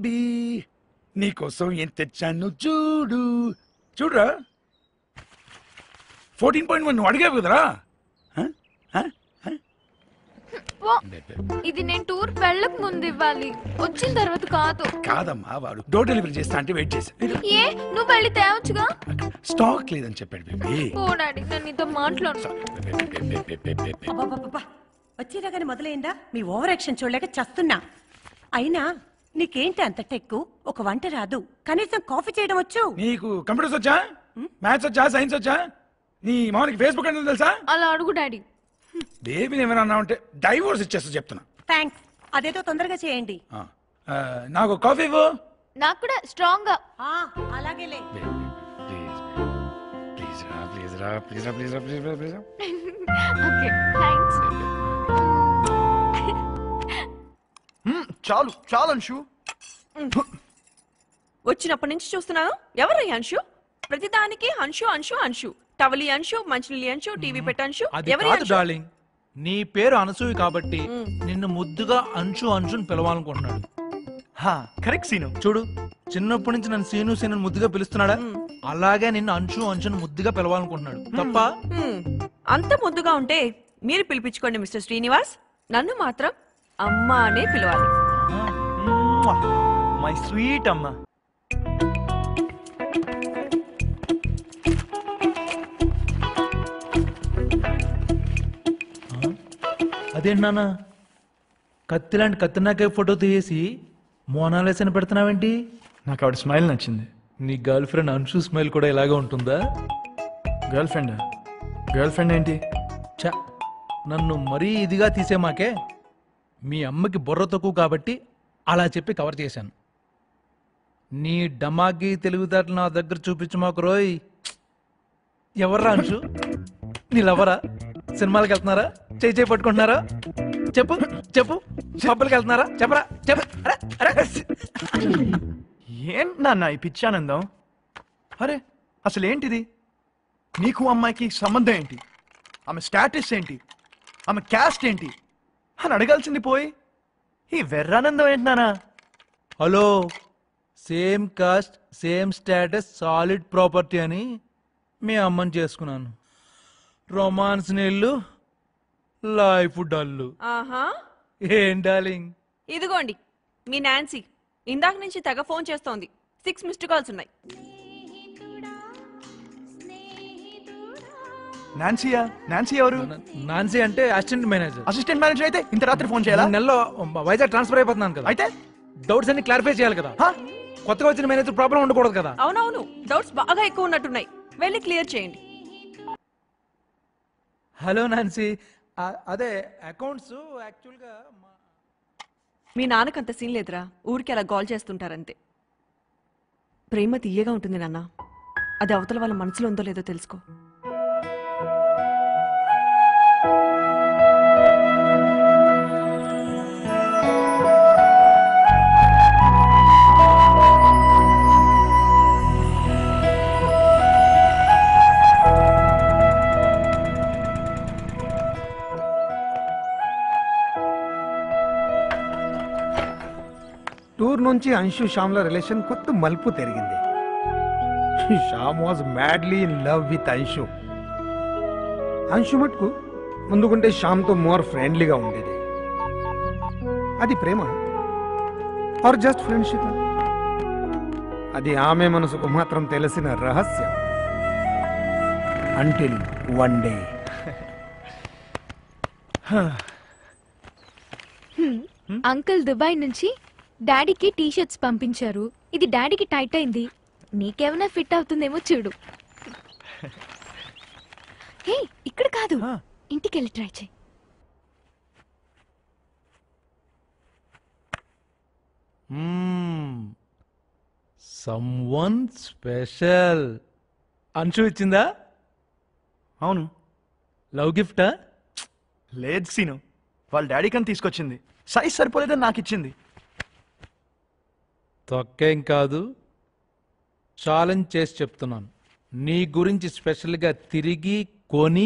Baby నీకోసం ఏం తెచ్చాను చూడు చూడురా ఫోర్టీన్ పాయింట్ వన్ నువ్వు అడిగావు కదరా హ? హ? హ? పో. ఇది నేను టూర్ వెళ్ళక ముందు ఇవ్వాలి వచ్చిన తర్వాత కాదు కాదమ్మా వాడు డోర్ డెలివరీ చేస్తా అంటే వెయిట్ చేశా ఏ నువ్వు వెళ్ళి తేవచ్చుగా స్టాక్ లేదని చెప్పాడు బేబీ పో డాడీ నేను నీతో మాట్లాడు అబ్బబ్బబ్బబ్బా. వచ్చేదాకానే మొదలైందా మీ ఓవర్ యాక్షన్ చూడలేక చస్తున్నా అయినా నీకేంటి అంత టెక్కు ఒక వంట రాదు కనీసం కాఫీ చేయడం వచ్చు నీకు కంప్యూటర్స్ వచ్చా మ్యాథ్స్ వచ్చా సైన్స్ వచ్చా నీ మామూలుకి ఫేస్బుక్ అంటే తెలుసా అలా అడుగు డాడీ బేబీని ఏమైనా అన్నా ఉంటే డైవోర్స్ ఇచ్చేస్తా చెప్తున్నా థ్యాంక్స్ అదేదో తొందరగా చేయండి ఆ, ఆ, నాకు కాఫీ ఇవ్వు నాకు కూడా స్ట్రాంగ్ గా ఆ, అలాగేలే ప్లీజ్ రా ప్లీజ్ రా ప్లీజ్ రా ప్లీజ్ రా ప్లీజ్ రా ప్లీజ్ రా ఓకే థ్యాంక్స్ మ్మ్, చాలు చాలు అంశు వచ్చినప్పటి నుంచి చూస్తున్నాను ఎవరయ్య అంశు ప్రతిదానికి అంశు అంశు అంశు టవలి అంశు మంచినీళ్ళి అంశు టీవీ పెట్ట అంశు అది ఎవరి కాదు అంశు డార్లింగ్ నీ పేరు అనసూయ కాబట్టి నిన్ను ముద్దుగా అంచు అంచుని పిలవాలనుకుంటున్నాడు హా కరెక్ట్ సీను చూడు చిన్నప్పటి నుంచి నన్ను సీను సీను అని ముద్దుగా పిలుస్తున్నాడా అలాగే నిన్ను అంచు అంచుని ముద్దుగా పిలవాలనుకుంటున్నాడు తప్ప హ్మ్. అంత ముద్దుగా ఉంటే మీరు పిలిపించుకోండి మిస్టర్ శ్రీనివాస్ నన్ను మాత్రం అమ్మ అనే పిలవాలి మై స్వీట్ అమ్మ అదేంటి నాన్న కత్తి లాంటి కత్తినాకే ఫోటో తీసి మోనాలేసని పెడుతున్నావేంటి నాకు ఆవిడ స్మైల్ నచ్చింది నీ గర్ల్ ఫ్రెండ్ అంశు స్మైల్ కూడా ఇలాగే ఉంటుందా గర్ల్ ఫ్రెండ్ గర్ల్ ఫ్రెండ్ ఏంటి ఛ నన్ను మరీ ఇదిగా తీసే మాకే మీ అమ్మకి బుర్ర తక్కువ కాబట్టి అలా చెప్పి కవర్ చేశాను నీ డమాకి తెలివితేటలు నా దగ్గర చూపించు మాకు రోయ్ ఎవర్రా అంశు నీ లవరా సినిమాలకు వెళ్తున్నారా చేయి చేయి పట్టుకుంటున్నారా చెప్పు చెప్పు పబ్బులకి వెళ్తున్నారా చెప్పరా చెప్పు అరే, అరే. ఏంటి నాన్న ఈ పిచ్చానందం అరే అసలు ఏంటిది నీకు అమ్మాయికి సంబంధం ఏంటి ఆమె స్టాటస్ ఏంటి ఆమె క్యాస్ట్ ఏంటి అని అడగాల్సింది పోయి ఈ వెర్రానందం ఏంటి నాన్న hello same caste same status solid property అని మీ అమ్మని చేసుకున్నాను రొమాన్స్ నీళ్ళు లైఫ్ డల్లు ఆహా ఏం డార్లింగ్ ఇదిగోండి మీ నాన్సీ ఇందాక నుంచి తెగ ఫోన్ చేస్తోంది సిక్స్ మిస్డ్ కాల్స్ ఉన్నాయి నాన్సీయా నాన్సీ ఎవరు నాన్సీ అంటే అసిస్టెంట్ మేనేజర్ అసిస్టెంట్ మేనేజర్ అయితే ఇంత రాత్రి ఫోన్ చేయాలా మూడు నెలలో వైజాగ్ ట్రాన్స్ఫర్ అయిపోతున్నాను కదా అయితే డౌట్స్ అన్ని క్లారిఫై చేయాలి కదా హా? కొత్తగా వచ్చిన మేనేజర్ ప్రాబ్లం ఉండకూడదు కదా అవునవును డౌట్స్ బాగా ఎక్కువ ఉన్నట్టున్నాయి వెళ్ళి క్లియర్ చేయండి హలో నాన్సీ ఆ- అదే అకౌంట్స్ యాక్చువల్గా మా- మీ నాన్నకంత సీన్ లేదురా ఊరికి అలా గోల్ చేస్తుంటారంతే ప్రేమ తీయగా ఉంటుంది నాన్న అది అవతల వాళ్ళ మనసులో ఉందో లేదో తెలుసుకో టూర్ నుంచి అంశు శ్యామ్ల రిలేషన్ కొత్త మలుపు తిరిగింది Shyam was madly in love with Anshu Anshu మటుకు ముందుకుంటే శ్యామ్తో మోర్ ఫ్రెండ్లీగా ఉండేది అది ప్రేమ ఆర్ జస్ట్ ఫ్రెండ్షిప్ అది ఆమె మనసుకు మాత్రం తెలిసిన రహస్యం until one day uncle Dubai నుంచి డాడీకి టీ షర్ట్స్ పంపించారు ఇది డాడీకి టైట్ అయింది నీకేమైనా ఫిట్ అవుతుందేమో చూడు హే ఇక్కడ కాదు ఇంటికి వెళ్ళి ట్రై చేయి సమ్వన్ స్పెషల్ అంశు ఇచ్చిందా అవును లవ్ గిఫ్టా లేదు సీను వాళ్ళ డాడీ కని తీసుకొచ్చింది సైజ్ సరిపోలేదని నాకు ఇచ్చింది తొక్కేం కాదు ఛాలెంజ్ చేసి చెప్తున్నాను నీ గురించి స్పెషల్గా తిరిగి కొని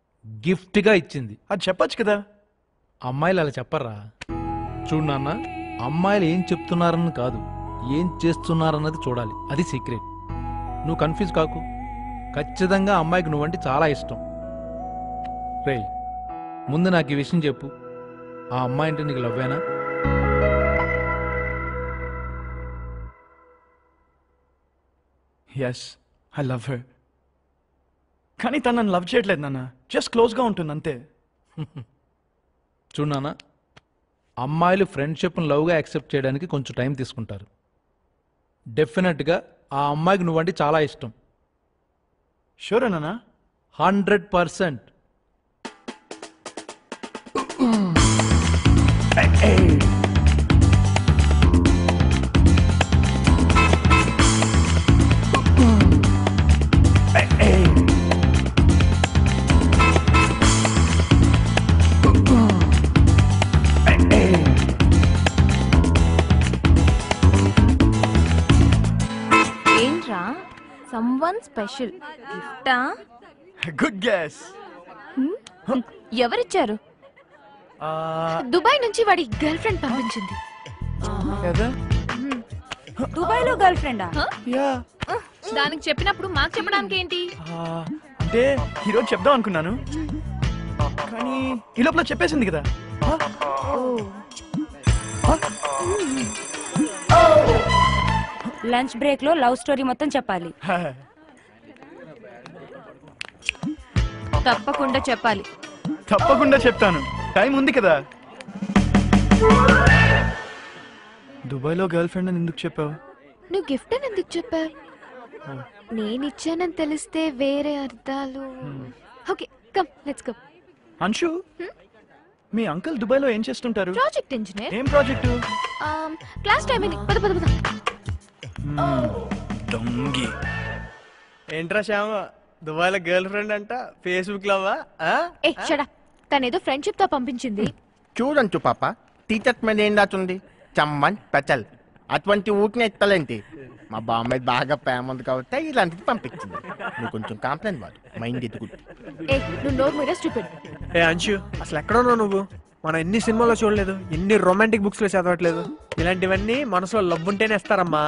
గిఫ్ట్గా ఇచ్చింది అది చెప్పొచ్చు కదా అమ్మాయిలు అలా చెప్పరా చూడు నాన్న అమ్మాయిలు ఏం చెప్తున్నారని కాదు ఏం చేస్తున్నారన్నది చూడాలి అది సీక్రెట్ నువ్వు కన్ఫ్యూజ్ కాకు ఖచ్చితంగా అమ్మాయికి నువ్వంటే చాలా ఇష్టం రేయ్ ముందు నాకు ఈ విషయం చెప్పు ఆ అమ్మాయి అంటే నీకు లవ్వేనా ఎస్ ఐ లవ్ హర్ కానీ తను నన్ను లవ్ చేయట్లేదు నాన్న జస్ట్ క్లోజ్గా ఉంటుంది అంతే చూడనా అమ్మాయిలు ఫ్రెండ్షిప్ను లవ్గా యాక్సెప్ట్ చేయడానికి కొంచెం టైం తీసుకుంటారు డెఫినెట్గా ఆ అమ్మాయికి నువ్వంటే చాలా ఇష్టం షూర్ నాన్న హండ్రెడ్ పర్సెంట్ ఏంట్రా సమ్వన్ స్పెషల్ గిఫ్టా గుడ్ గ్యాస్ ఎవరిచ్చారు దుబాయ్ నుంచి వాడి గర్ల్ ఫ్రెండ్ పంపించింది కదా దుబాయ్ లో గర్ల్ ఫ్రెండా యా దానికి చెప్పినప్పుడు మాకు చెప్పడానికి ఏంటి అంటే ఈరోజు చెప్దాం అనుకున్నాను కానీ ఈ లోపల చెప్పేసింది కదా లంచ్ బ్రేక్ లో లవ్ స్టోరీ మొత్తం చెప్పాలి తప్పకుండా చెప్పాలి తప్పకుండా చెప్తాను టైం ఉంది కదా దుబాయ్లో గర్ల్ ఫ్రెండ్ అని ఎందుకు చెప్పావు నువ్వు గిఫ్ట్ అని ఎందుకు చెప్పావు నేను ఇచ్చానని తెలిస్తే వేరే అర్థాలు okay come let's go Anshu మీ అంకుల్ దుబాయ్లో ఏం చేస్తుంటారు ప్రాజెక్ట్ ఇంజనీర్ ఏం ప్రాజెక్టు క్లాస్ టైం అయింది పద పద పద దొంగి ఏంట్రా శ్యామ దుబాయ్లో గర్ల్ ఫ్రెండ్ అంట ఫేస్బుక్ లవ్వా ఏ షడా తనేదో ఫ్రెండ్షిప్ తో పంపించింది చూడంచు పాప టీచర్స్ మీద ఏం దాచుంది చమ్మన్ పెచల్ అటువంటి ఊటిని ఎత్తలేంటి మా బామ్మాయి బాగా ప్రేమ ఉంది కాబట్టి ఇలాంటిది పంపించింది నువ్వు కొంచెం కాంప్లైంట్ వాడు మైండ్ ఎదుగుద్ది ఏ నువ్వు నోరు మీద స్టూపిడ్ ఏ అంశు అసలు ఎక్కడ ఉన్నావు నువ్వు మనం ఎన్ని సినిమాలో చూడలేదు ఎన్ని రొమాంటిక్ బుక్స్ లో చదవట్లేదు ఇలాంటివన్నీ మనసులో లవ్ ఉంటేనే ఇస్తారమ్మా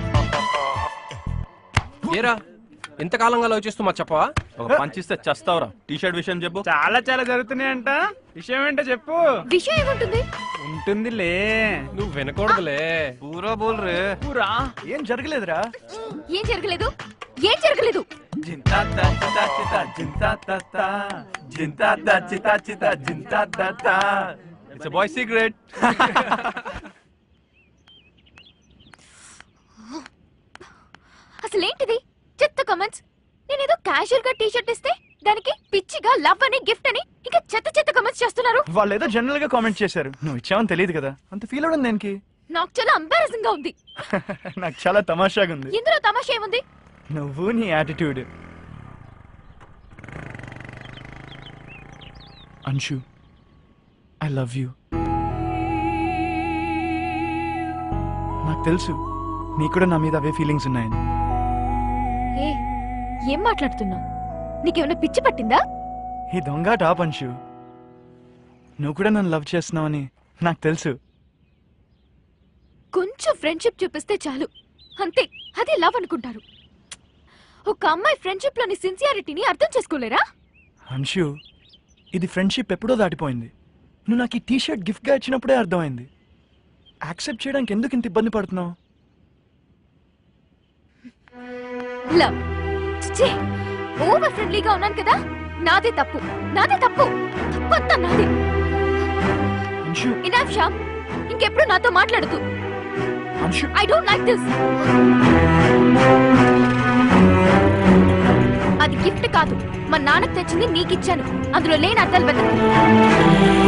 ఏరా ఎంతకాలంగా లవ్ చేస్తూ మా చెప్పవా ఒక పంచిస్తే చస్తావురా టీ షర్ట్ విషయం చెప్పు చాలా చాలా జరుగుతున్నాయంట విషయం ఏంటో చెప్పు విషయం ఏముంటుంది ఉంటుందిలే నువ్వు వినకూడదులే పూరా బోల్ రే పూరా ఏం జరగలేదురా ఏం జరగలేదు ఏం జరగలేదు జింతా తా చితా చితా జింతా తా తా జింతా తా చితా చితా జింతా తా తా ఇట్స్ బాయ్ సీక్రెట్ అసలు ఏంటిది చెత్త కమెంట్స్ నేనేదో క్యాజువల్ గా టీ షర్ట్ ఇస్తే దానికి పిచ్చిగా లవ్ అని గిఫ్ట్ అని ఇంకా చెత్త చెత్త కమెంట్స్ చేస్తున్నారు వాళ్ళు ఏదో జనరల్ గా కామెంట్ చేశారు నువ్వు ఇచ్చావని తెలియదు కదా అంత ఫీల్ అవడం దేనికి నాకు చాలా అంబారసింగ్ గా ఉంది నాకు చాలా తమాషాగా ఉంది ఇందులో తమాషా ఏముంది నువ్వు నీ attitude Anshu I love you నాకు తెలుసు నీకు కూడా నా మీద అవే ఫీలింగ్స్ ఉన్నాయని ఏ ఏం మాట్లాడుతున్నావు నీకేమైనా పిచ్చి పట్టిందా ఈ దొంగ టాప్ అంశు నువ్వు కూడా నన్ను లవ్ చేస్తున్నావని నాకు తెలుసు కొంచెం ఫ్రెండ్షిప్ చూపిస్తే చాలు అంతే అదే లవ్ అనుకుంటారు ఒక అమ్మాయి ఫ్రెండ్షిప్ లోని సిన్సియారిటీని అర్థం చేసుకోలేరా అంశు ఇది ఫ్రెండ్షిప్ ఎప్పుడో దాటిపోయింది నువ్వు నాకు ఈ టీ షర్ట్ గిఫ్ట్గా ఇచ్చినప్పుడే అర్థమైంది యాక్సెప్ట్ చేయడానికి ఎందుకు ఇంత ఇబ్బంది పడుతున్నావు లవ్ ఛీ! ఓవర్ ఫ్రెండ్లీగా ఉన్నాను కదా నాదే తప్పు నాదే తప్పు తప్పంతా నాదే అంశు ఇనాఫ్ శ్యామ్ ఇంకెప్పుడు నాతో మాట్లాడుతూ Anshu I don't like this అది గిఫ్ట్ కాదు మా నాన్నకు తెచ్చింది నీకిచ్చాను అందులో లేని అర్థాలు వెతకు